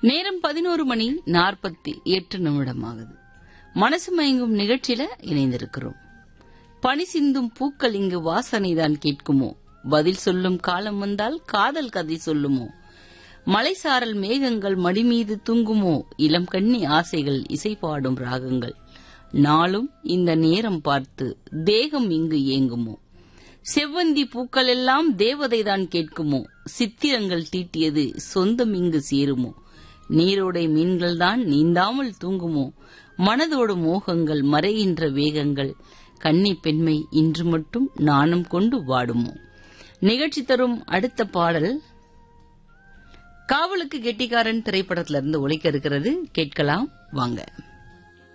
நேரம் பதினோரு மணி நாற்பத்தி எட்டு நிமிடம் ஆகுது மனசு மயங்கும் நிகழ்ச்சியில இணைந்திருக்கிறோம் பனி சிந்தும் பூக்கள் இங்கு வாசனைதான் கேட்குமோ பதில் சொல்லும் காலம் வந்தால் காதல் கதை சொல்லுமோ மலைசாரல் மேகங்கள் மடிமீது தூங்குமோ இளம் கண்ணி ஆசைகள் இசை பாடும் ராகங்கள் நாளும் இந்த நேரம் பார்த்து தேகம் இங்கு ஏங்குமோ செவ்வந்தி பூக்கள் எல்லாம் தேவதைதான் கேட்குமோ சித்திரங்கள் தீட்டியது சொந்தம் இங்கு சேருமோ நீரோடை மீன்கள் தான் நீந்தாமல் தூங்குமோ மனதோடு மோகங்கள் மறைகின்ற வேகங்கள் கன்னி பெண்மை இன்று மட்டும் நாணம் கொண்டு வாடுமோ நிகழ்ச்சி தரும் அடுத்த பாடல் காவலுக்கு கெட்டிக்காரன் திரைப்படத்திலிருந்து ஒழிக்க இருக்கிறது கேட்கலாம் வாங்க